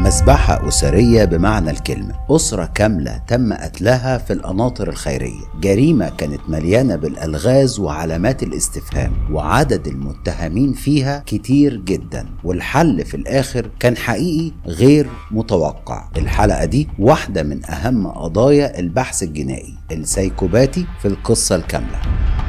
مذبحة أسرية بمعنى الكلمة أسرة كاملة تم قتلها في القناطر الخيرية جريمة كانت مليانة بالألغاز وعلامات الاستفهام وعدد المتهمين فيها كتير جدا والحل في الآخر كان حقيقي غير متوقع الحلقة دي واحدة من أهم قضايا البحث الجنائي السايكوباتي في القصة الكاملة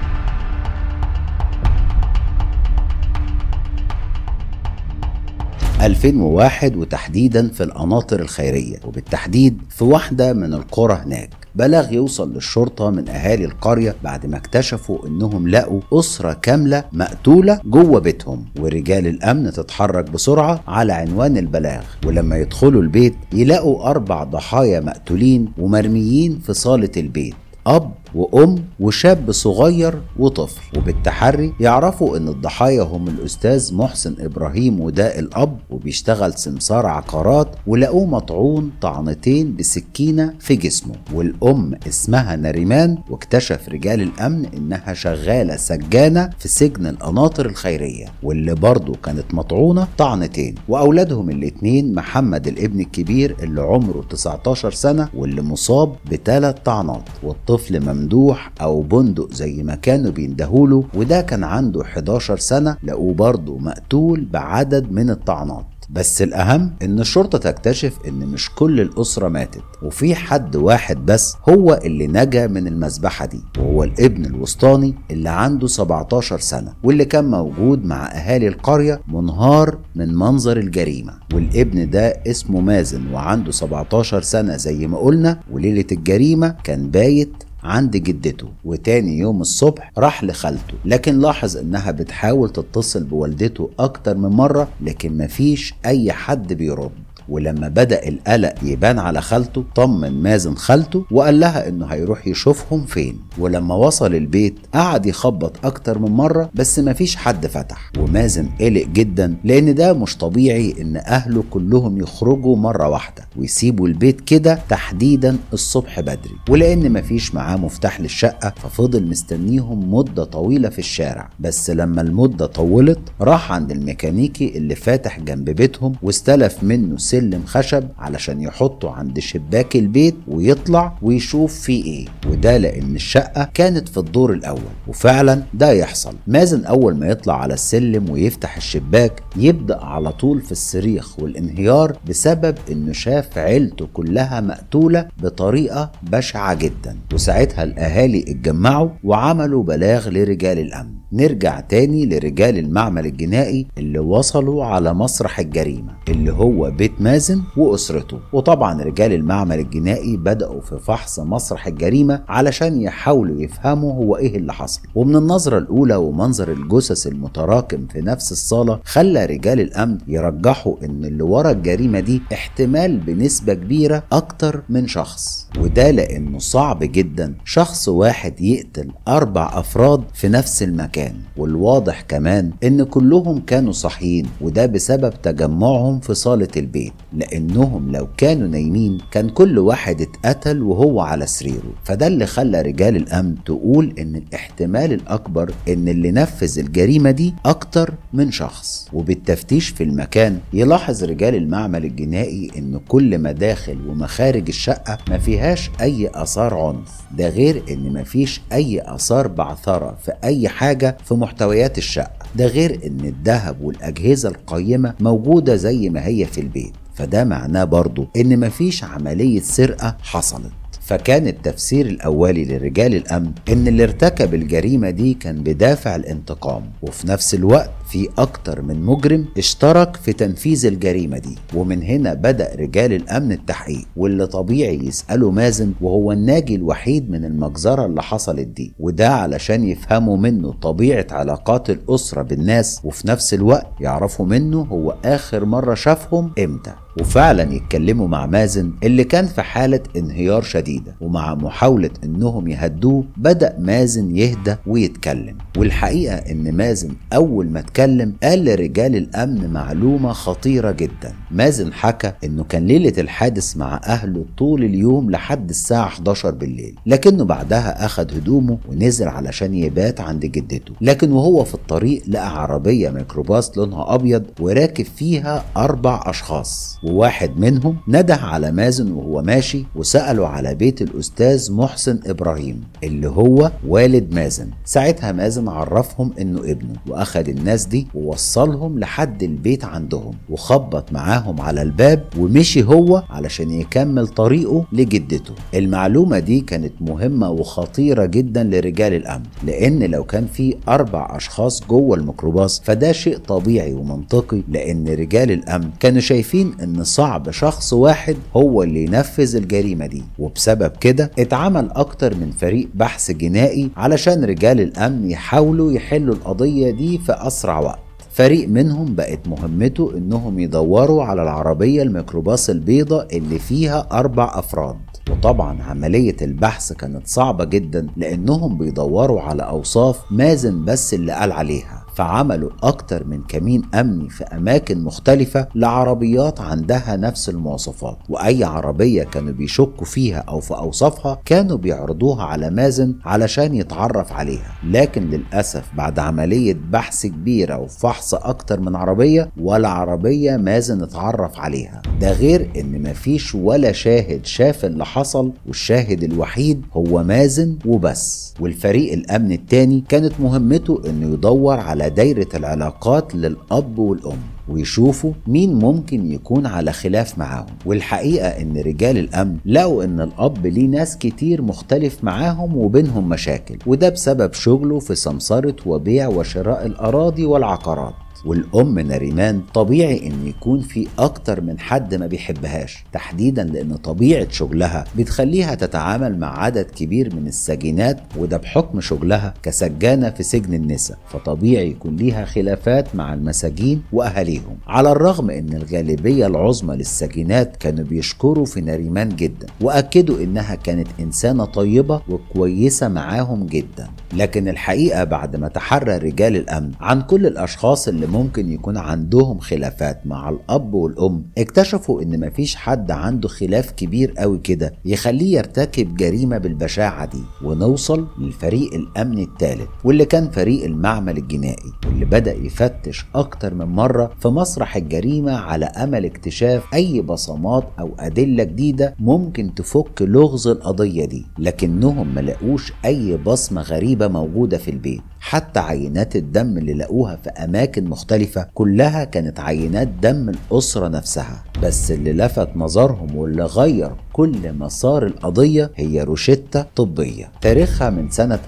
2001 وتحديدا في القناطر الخيرية وبالتحديد في واحدة من القرى هناك بلاغ يوصل للشرطة من أهالي القرية بعد ما اكتشفوا إنهم لقوا أسرة كاملة مقتولة جوه بيتهم ورجال الأمن تتحرك بسرعة على عنوان البلاغ ولما يدخلوا البيت يلاقوا أربع ضحايا مقتولين ومرميين في صالة البيت أب وأم وشاب صغير وطفل وبالتحري يعرفوا إن الضحايا هم الأستاذ محسن إبراهيم وده الأب وبيشتغل سمسار عقارات ولقوه مطعون طعنتين بسكينة في جسمه والأم اسمها نريمان واكتشف رجال الأمن إنها شغالة سجانة في سجن القناطر الخيرية واللي برضه كانت مطعونة طعنتين وأولادهم الاتنين محمد الابن الكبير اللي عمره 19 سنة واللي مصاب بثلاث طعنات والطفل ممنوع ممدوح او بندق زي ما كانوا بيندهوله وده كان عنده 11 سنة لقوه برضه مقتول بعدد من الطعنات بس الأهم إن الشرطة تكتشف إن مش كل الأسرة ماتت وفي حد واحد بس هو اللي نجا من المذبحة دي وهو الابن الوسطاني اللي عنده 17 سنة واللي كان موجود مع أهالي القرية منهار من منظر الجريمة والابن ده اسمه مازن وعنده 17 سنة زي ما قلنا وليلة الجريمة كان بايت عند جدته وتاني يوم الصبح راح لخالته لكن لاحظ انها بتحاول تتصل بوالدته اكتر من مرة لكن مفيش اي حد بيرد ولما بدأ القلق يبان على خالته طمن مازن خالته وقال لها انه هيروح يشوفهم فين ولما وصل البيت قعد يخبط اكتر من مرة بس مفيش حد فتح ومازن قلق جدا لان ده مش طبيعي ان اهله كلهم يخرجوا مرة واحدة ويسيبوا البيت كده تحديدا الصبح بدري ولان مفيش معاه مفتاح للشقة ففضل مستنيهم مدة طويلة في الشارع بس لما المدة طولت راح عند الميكانيكي اللي فاتح جنب بيتهم واستلف منه سلم خشب علشان يحطه عند شباك البيت ويطلع ويشوف فيه ايه وده لان الشقة كانت في الدور الاول وفعلا ده يحصل مازن اول ما يطلع على السلم ويفتح الشباك يبدأ على طول في الصريخ والانهيار بسبب انه شاف عيلته كلها مقتولة بطريقة بشعة جدا وساعتها الاهالي اتجمعوا وعملوا بلاغ لرجال الامن نرجع تاني لرجال المعمل الجنائي اللي وصلوا على مسرح الجريمة اللي هو بيت مازن وأسرته وطبعا رجال المعمل الجنائي بدأوا في فحص مسرح الجريمة علشان يحاولوا يفهموا هو ايه اللي حصل ومن النظرة الأولى ومنظر الجثث المتراكم في نفس الصالة خلى رجال الأمن يرجحوا إن اللي ورا الجريمة دي احتمال بنسبة كبيرة أكتر من شخص وده لأنه صعب جدا شخص واحد يقتل أربع أفراد في نفس المكان المكان والواضح كمان ان كلهم كانوا صاحيين وده بسبب تجمعهم في صالة البيت لانهم لو كانوا نايمين كان كل واحد اتقتل وهو على سريره فده اللي خلى رجال الامن تقول ان الاحتمال الاكبر ان اللي نفذ الجريمة دي اكتر من شخص وبالتفتيش في المكان يلاحظ رجال المعمل الجنائي ان كل مداخل ومخارج الشقة ما فيهاش اي اثار عنف ده غير ان مفيش اي اثار بعثرة في اي حاجة في محتويات الشقة ده غير ان الذهب والاجهزة القيمة موجودة زي ما هي في البيت فده معناه برضو ان مفيش عملية سرقة حصلت فكان التفسير الأولي لرجال الأمن إن اللي ارتكب الجريمة دي كان بدافع الانتقام وفي نفس الوقت في أكتر من مجرم اشترك في تنفيذ الجريمة دي ومن هنا بدأ رجال الأمن التحقيق واللي طبيعي يسألوا مازن وهو الناجي الوحيد من المجزرة اللي حصلت دي وده علشان يفهموا منه طبيعة علاقات الأسرة بالناس وفي نفس الوقت يعرفوا منه هو آخر مرة شافهم إمتى وفعلا يتكلموا مع مازن اللي كان في حالة انهيار شديدة ومع محاولة انهم يهدوه بدأ مازن يهدى ويتكلم والحقيقة ان مازن اول ما اتكلم قال لرجال الامن معلومة خطيرة جدا مازن حكى انه كان ليلة الحادث مع اهله طول اليوم لحد الساعة 11 بالليل لكنه بعدها اخد هدومه ونزل علشان يبات عند جدته لكن وهو في الطريق لقى عربية ميكروباص لونها ابيض وراكب فيها اربع اشخاص وواحد منهم نده على مازن وهو ماشي وسأله على بيت الاستاذ محسن ابراهيم اللي هو والد مازن ساعتها مازن عرفهم انه ابنه واخد الناس دي ووصلهم لحد البيت عندهم وخبط معاهم على الباب ومشي هو علشان يكمل طريقه لجدته المعلومة دي كانت مهمة وخطيرة جدا لرجال الامن لان لو كان في اربع اشخاص جوه الميكروباص فده شيء طبيعي ومنطقي لان رجال الامن كانوا شايفين ان صعب شخص واحد هو اللي ينفذ الجريمة دي وبسبب كده اتعمل اكتر من فريق بحث جنائي علشان رجال الامن يحاولوا يحلوا القضية دي في اسرع وقت فريق منهم بقت مهمته انهم يدوروا على العربية الميكروباص البيضاء اللي فيها اربع افراد وطبعا عملية البحث كانت صعبة جدا لانهم بيدوروا على اوصاف مازن بس اللي قال عليها فعملوا أكتر من كمين أمني في أماكن مختلفة لعربيات عندها نفس المواصفات وأي عربية كانوا بيشكوا فيها أو في أوصافها كانوا بيعرضوها على مازن علشان يتعرف عليها لكن للأسف بعد عملية بحث كبيرة وفحص أكتر من عربية ولا عربية مازن اتعرف عليها ده غير إن مفيش ولا شاهد شاف اللي حصل والشاهد الوحيد هو مازن وبس والفريق الأمن التاني كانت مهمته إنه يدور على دايرة العلاقات للأب والأم ويشوفوا مين ممكن يكون على خلاف معاهم والحقيقة ان رجال الامن لقوا ان الاب ليه ناس كتير مختلف معاهم وبينهم مشاكل وده بسبب شغله في سمسرة وبيع وشراء الاراضي والعقارات والأم نريمان طبيعي إن يكون في أكتر من حد ما بيحبهاش تحديدا لأن طبيعة شغلها بتخليها تتعامل مع عدد كبير من السجينات وده بحكم شغلها كسجانة في سجن النساء فطبيعي يكون ليها خلافات مع المساجين وأهاليهم على الرغم إن الغالبية العظمى للسجينات كانوا بيشكروا في نريمان جدا وأكدوا إنها كانت إنسانة طيبة وكويسة معاهم جدا لكن الحقيقة بعد ما تحرى رجال الأمن عن كل الأشخاص اللي ممكن يكون عندهم خلافات مع الأب والأم اكتشفوا إن مفيش حد عنده خلاف كبير قوي كده يخليه يرتكب جريمة بالبشاعة دي ونوصل للفريق الأمن الثالث واللي كان فريق المعمل الجنائي واللي بدأ يفتش أكتر من مرة في مسرح الجريمة على أمل اكتشاف أي بصمات أو أدلة جديدة ممكن تفك لغز القضية دي لكنهم ملقوش أي بصمة غريبة موجودة في البيت حتى عينات الدم اللي لقوها في أماكن مختلفة كلها كانت عينات دم الأسرة نفسها بس اللي لفت نظرهم واللي غير كل مسار القضية هي روشتة طبية تاريخها من سنة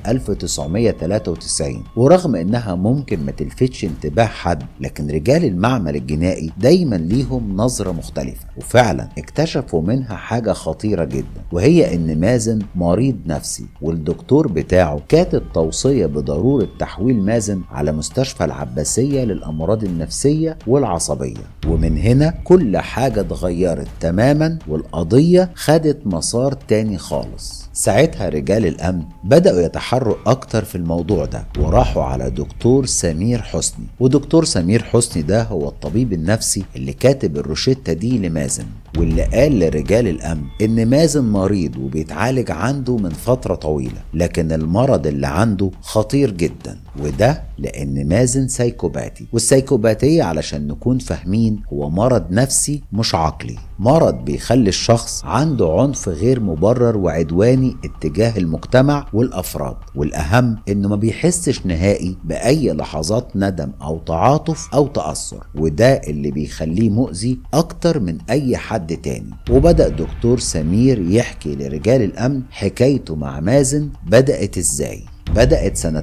1993 ورغم انها ممكن ما تلفتش انتباه حد لكن رجال المعمل الجنائي دايما ليهم نظرة مختلفة وفعلا اكتشفوا منها حاجة خطيرة جدا وهي ان مازن مريض نفسي والدكتور بتاعه كاتب توصية بضرورة تحويل مازن على مستشفى العباسية للأمراض النفسية والعصبية ومن هنا كل حاجة اتغيرت تماما والقضية خدت مسار تاني خالص ساعتها رجال الأمن بدأوا يتحروا أكتر في الموضوع ده وراحوا على دكتور سمير حسني ودكتور سمير حسني ده هو الطبيب النفسي اللي كاتب الروشتة دي لمازن واللي قال لرجال الأمن إن مازن مريض وبيتعالج عنده من فترة طويلة لكن المرض اللي عنده خطير جدا وده لأن مازن سايكوباتي والسايكوباتية علشان نكون فاهمين هو مرض نفسي مش عقلي مرض بيخلي الشخص عنده عنف غير مبرر وعدواني اتجاه المجتمع والأفراد والأهم إنه ما بيحسش نهائي بأي لحظات ندم أو تعاطف أو تأثر وده اللي بيخليه مؤذي أكتر من أي حد تاني وبدأ دكتور سمير يحكي لرجال الأمن حكايته مع مازن بدأت إزاي بدأت سنة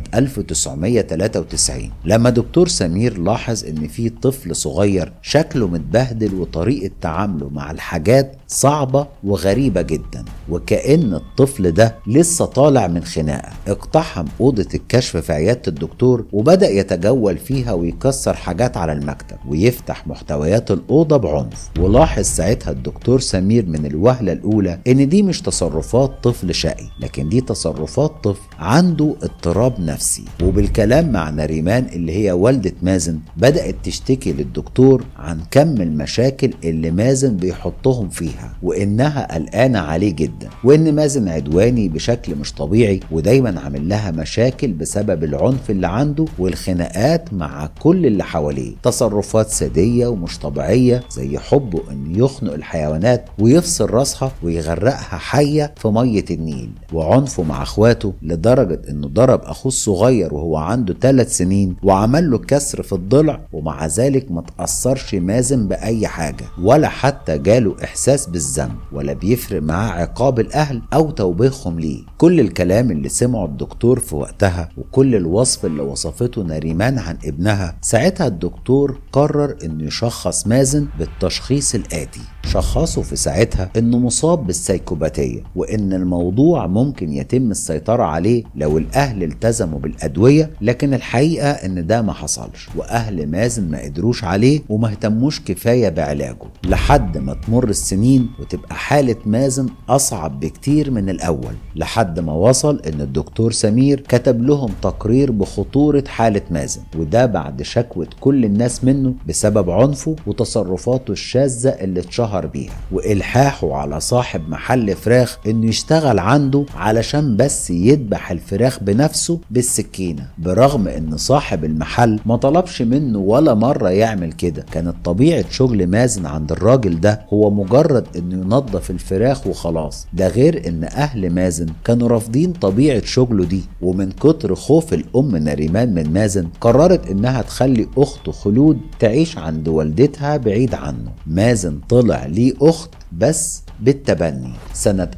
1993 لما دكتور سمير لاحظ ان في طفل صغير شكله متبهدل وطريقة تعامله مع الحاجات صعبة وغريبة جدا وكأن الطفل ده لسه طالع من خناقة اقتحم أوضة الكشف في عيادة الدكتور وبدأ يتجول فيها ويكسر حاجات على المكتب ويفتح محتويات الأوضة بعنف ولاحظ ساعتها الدكتور سمير من الوهلة الأولى إن دي مش تصرفات طفل شقي لكن دي تصرفات طفل عنده عنده اضطراب نفسي وبالكلام مع نريمان اللي هي والدة مازن بدأت تشتكي للدكتور عن كم المشاكل اللي مازن بيحطهم فيها وإنها قلقانة عليه جدا وإن مازن عدواني بشكل مش طبيعي ودايما عامل لها مشاكل بسبب العنف اللي عنده والخناقات مع كل اللي حواليه تصرفات سادية ومش طبيعية زي حبه إنه يخنق الحيوانات ويفصل راسها ويغرقها حية في مية النيل وعنفه مع اخواته لدرجة انه ضرب اخوه الصغير وهو عنده ثلاث سنين وعمل له كسر في الضلع ومع ذلك ما تأثرش مازن بأي حاجة ولا حتى جاله إحساس بالذنب ولا بيفرق معاه عقاب الأهل أو توبيخهم ليه كل الكلام اللي سمعه الدكتور في وقتها وكل الوصف اللي وصفته نريمان عن ابنها ساعتها الدكتور قرر انه يشخص مازن بالتشخيص الآتي شخصه في ساعتها انه مصاب بالسيكوباتية وان الموضوع ممكن يتم السيطرة عليه لو الاهل التزموا بالادوية لكن الحقيقة ان ده ما حصلش واهل مازن ما قدروش عليه وما اهتموش كفاية بعلاجه لحد ما تمر السنين وتبقى حالة مازن اصعب بكتير من الاول لحد ما وصل ان الدكتور سمير كتب لهم تقرير بخطورة حالة مازن وده بعد شكوى كل الناس منه بسبب عنفه وتصرفاته الشاذة اللي اتشهر بيها والحاحه على صاحب محل فراخ انه يشتغل عنده علشان بس يذبح الفراخ بنفسه بالسكينة برغم ان صاحب المحل ما طلبش منه ولا مرة يعمل كده كانت طبيعة شغل مازن عند الراجل ده هو مجرد انه ينظف الفراخ وخلاص ده غير ان اهل مازن كانوا رافضين طبيعة شغله دي ومن كتر خوف الام نريمان من مازن قررت انها تخلي اخته خلود تعيش عند والدتها بعيد عنه مازن طلع ليه اخت بس بالتبني سنة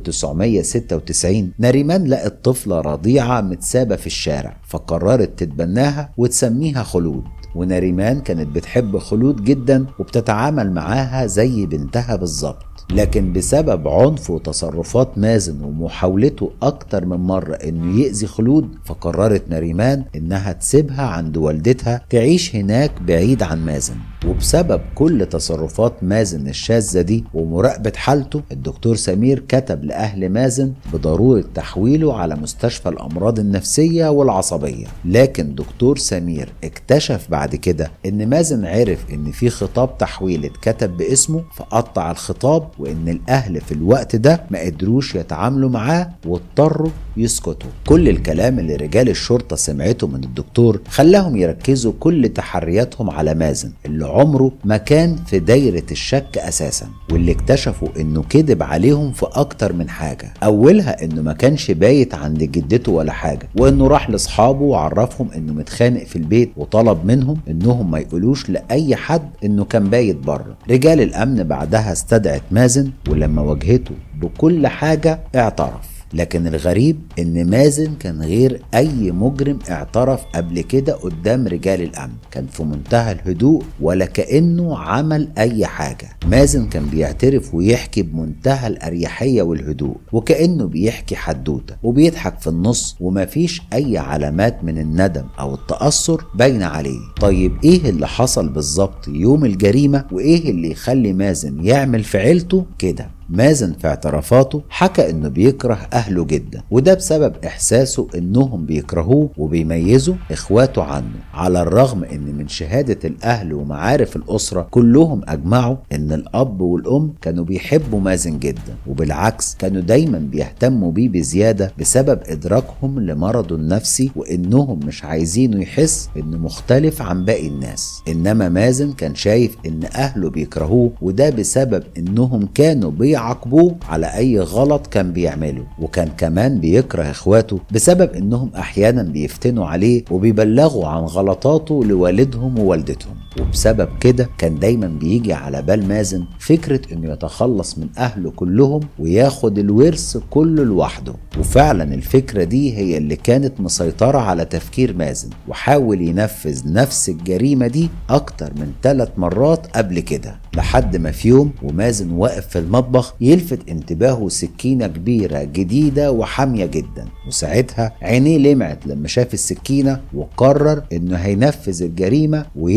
1996 نريمان لقت طفلة رضيعة متسابة في الشارع فقررت تتبناها وتسميها خلود ونريمان كانت بتحب خلود جدا وبتتعامل معاها زي بنتها بالظبط لكن بسبب عنف وتصرفات مازن ومحاولته أكتر من مرة إنه يأذي خلود فقررت نريمان إنها تسيبها عند والدتها تعيش هناك بعيد عن مازن وبسبب كل تصرفات مازن الشاذة دي ومراقبة حالته الدكتور سمير كتب لأهل مازن بضرورة تحويله على مستشفى الأمراض النفسية والعصبية لكن دكتور سمير اكتشف بعد كده إن مازن عرف إن في خطاب تحويل اتكتب باسمه فقطع الخطاب وإن الأهل في الوقت ده ما قدروش يتعاملوا معاه واضطروا يسكتوا كل الكلام اللي رجال الشرطة سمعته من الدكتور خلاهم يركزوا كل تحرياتهم على مازن اللي عمره ما كان في دايرة الشك أساسا واللي اكتشفوا إنه كذب عليهم في أكتر من حاجة أولها إنه ما كانش بايت عند جدته ولا حاجة وإنه راح لأصحابه وعرفهم إنه متخانق في البيت وطلب منهم إنهم ما يقولوش لأي حد إنه كان بايت بره رجال الأمن بعدها استدعت مازن ولما واجهته بكل حاجة اعترف لكن الغريب ان مازن كان غير اي مجرم اعترف قبل كده قدام رجال الامن كان في منتهى الهدوء ولا كانه عمل اي حاجه مازن كان بيعترف ويحكي بمنتهى الاريحيه والهدوء وكانه بيحكي حدوته وبيضحك في النص ومفيش اي علامات من الندم او التاثر باينه عليه طيب ايه اللي حصل بالظبط يوم الجريمه وايه اللي يخلي مازن يعمل في عيلته كده مازن في اعترافاته حكى انه بيكره اهله جدا وده بسبب احساسه انهم بيكرهوه وبيميزوا اخواته عنه على الرغم ان من شهادة الاهل ومعارف الاسرة كلهم اجمعوا ان الاب والام كانوا بيحبوا مازن جدا وبالعكس كانوا دايما بيهتموا بيه بزيادة بسبب ادراكهم لمرضه النفسي وانهم مش عايزينه يحس انه مختلف عن باقي الناس انما مازن كان شايف ان اهله بيكرهوه وده بسبب انهم كانوا بيع بيعاقبوه على اي غلط كان بيعمله وكان كمان بيكره اخواته بسبب انهم احيانا بيفتنوا عليه وبيبلغوا عن غلطاته لوالدهم ووالدتهم وبسبب كده كان دايما بيجي على بال مازن فكرة انه يتخلص من اهله كلهم وياخد الورث كله لوحده وفعلا الفكرة دي هي اللي كانت مسيطرة على تفكير مازن وحاول ينفذ نفس الجريمة دي اكتر من ثلاث مرات قبل كده لحد ما في يوم ومازن واقف في المطبخ يلفت انتباهه سكينة كبيرة جديدة وحامية جدا وساعتها عينيه لمعت لما شاف السكينة وقرر انه هينفذ الجريمة ويقتل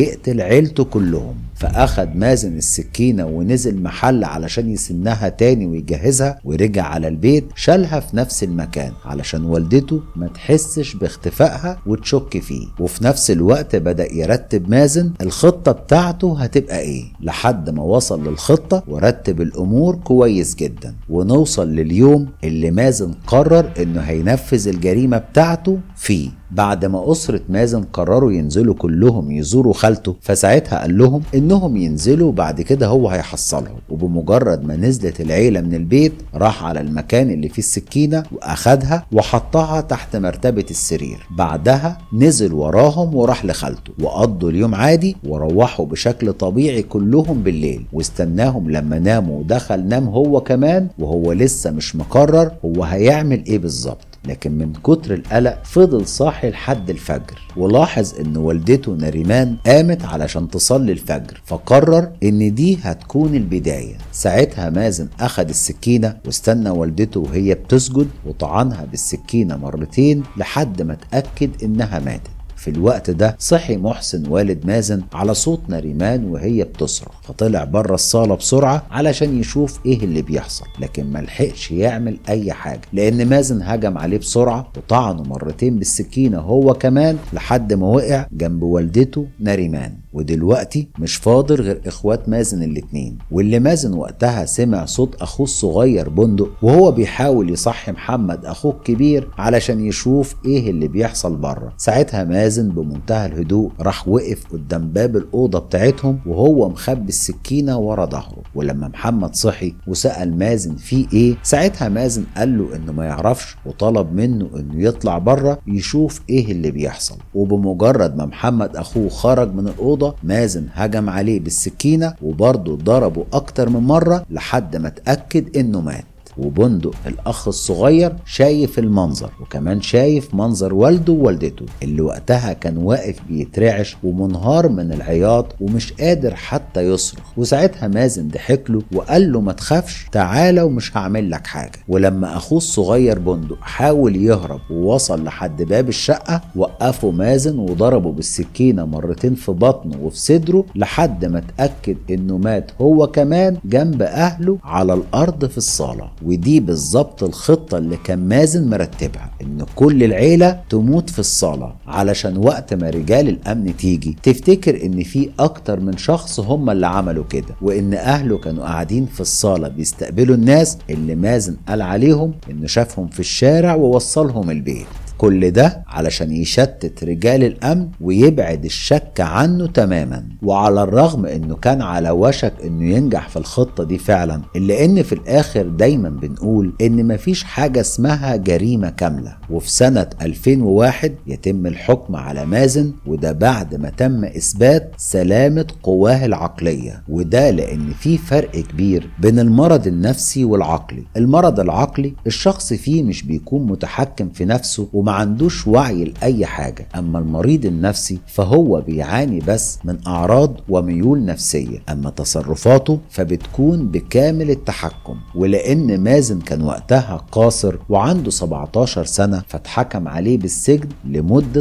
لعيلته كلهم فأخد مازن السكينة ونزل محل علشان يسنها تاني ويجهزها ورجع على البيت شالها في نفس المكان علشان والدته ما تحسش باختفائها وتشك فيه وفي نفس الوقت بدأ يرتب مازن الخطة بتاعته هتبقى ايه لحد ما وصل للخطة ورتب الأمور كويس جدا ونوصل لليوم اللي مازن قرر انه هينفذ الجريمة بتاعته فيه بعد ما أسرة مازن قرروا ينزلوا كلهم يزوروا خالته فساعتها قال لهم إنهم ينزلوا بعد كده هو هيحصلهم وبمجرد ما نزلت العيلة من البيت راح على المكان اللي فيه السكينة وأخدها وحطها تحت مرتبة السرير بعدها نزل وراهم وراح لخالته وقضوا اليوم عادي وروحوا بشكل طبيعي كلهم بالليل واستناهم لما ناموا ودخل نام هو كمان وهو لسه مش مقرر هو هيعمل ايه بالظبط لكن من كتر القلق فضل صاحي لحد الفجر ولاحظ ان والدته نريمان قامت علشان تصلي الفجر فقرر ان دي هتكون البداية ساعتها مازن اخد السكينة واستنى والدته وهي بتسجد وطعنها بالسكينة مرتين لحد ما اتأكد انها ماتت في الوقت ده صحي محسن والد مازن على صوت نريمان وهي بتصرخ فطلع بره الصالة بسرعة علشان يشوف ايه اللي بيحصل لكن ملحقش يعمل اي حاجة لان مازن هجم عليه بسرعة وطعنه مرتين بالسكينة هو كمان لحد ما وقع جنب والدته نريمان ودلوقتي مش فاضل غير اخوات مازن الاتنين واللي مازن وقتها سمع صوت اخوه الصغير بندق وهو بيحاول يصحي محمد اخوه الكبير علشان يشوف ايه اللي بيحصل بره ساعتها مازن بمنتهى الهدوء راح وقف قدام باب الاوضه بتاعتهم وهو مخبي السكينه ورا ظهره ولما محمد صحي وسال مازن في ايه ساعتها مازن قال له انه ما يعرفش وطلب منه انه يطلع بره يشوف ايه اللي بيحصل وبمجرد ما محمد اخوه خرج من الاوضه مازن هجم عليه بالسكينه وبرضه ضربه اكتر من مره لحد ما اتاكد انه مات وبندق الاخ الصغير شايف المنظر وكمان شايف منظر والده ووالدته اللي وقتها كان واقف بيترعش ومنهار من العياط ومش قادر حتى يصرخ وساعتها مازن ضحك له وقال له ما تخافش تعالى ومش هعمل لك حاجه ولما اخوه الصغير بندق حاول يهرب ووصل لحد باب الشقه وقفه مازن وضربه بالسكينه مرتين في بطنه وفي صدره لحد ما اتاكد انه مات هو كمان جنب اهله على الارض في الصاله ودي بالظبط الخطة اللي كان مازن مرتبها ان كل العيلة تموت في الصالة علشان وقت ما رجال الامن تيجي تفتكر ان في اكتر من شخص هم اللي عملوا كده وان اهله كانوا قاعدين في الصالة بيستقبلوا الناس اللي مازن قال عليهم انه شافهم في الشارع ووصلهم البيت كل ده علشان يشتت رجال الامن ويبعد الشك عنه تماما وعلى الرغم انه كان على وشك انه ينجح في الخطه دي فعلا الا ان في الاخر دايما بنقول ان مفيش حاجه اسمها جريمه كامله وفي سنه 2001 يتم الحكم على مازن وده بعد ما تم اثبات سلامه قواه العقليه وده لان في فرق كبير بين المرض النفسي والعقلي المرض العقلي الشخص فيه مش بيكون متحكم في نفسه وما عندوش وعي لأي حاجة أما المريض النفسي فهو بيعاني بس من أعراض وميول نفسية أما تصرفاته فبتكون بكامل التحكم ولأن مازن كان وقتها قاصر وعنده 17 سنة فاتحكم عليه بالسجن لمدة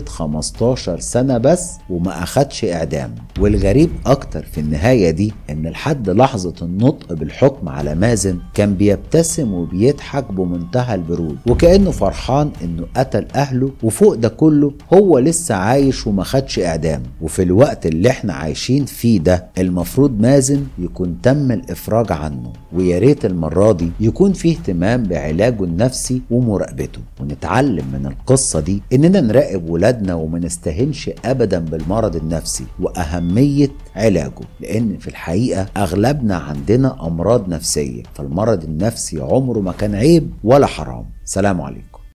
15 سنة بس وما أخدش إعدام والغريب أكتر في النهاية دي إن لحد لحظة النطق بالحكم على مازن كان بيبتسم وبيضحك بمنتهى البرود وكأنه فرحان إنه قتل اهله وفوق ده كله هو لسه عايش وما خدش اعدام وفي الوقت اللي احنا عايشين فيه ده المفروض مازن يكون تم الافراج عنه ويا ريت المره دي يكون فيه اهتمام بعلاجه النفسي ومراقبته ونتعلم من القصه دي اننا نراقب ولادنا وما نستهنش ابدا بالمرض النفسي واهميه علاجه لان في الحقيقه اغلبنا عندنا امراض نفسيه فالمرض النفسي عمره ما كان عيب ولا حرام سلام عليكم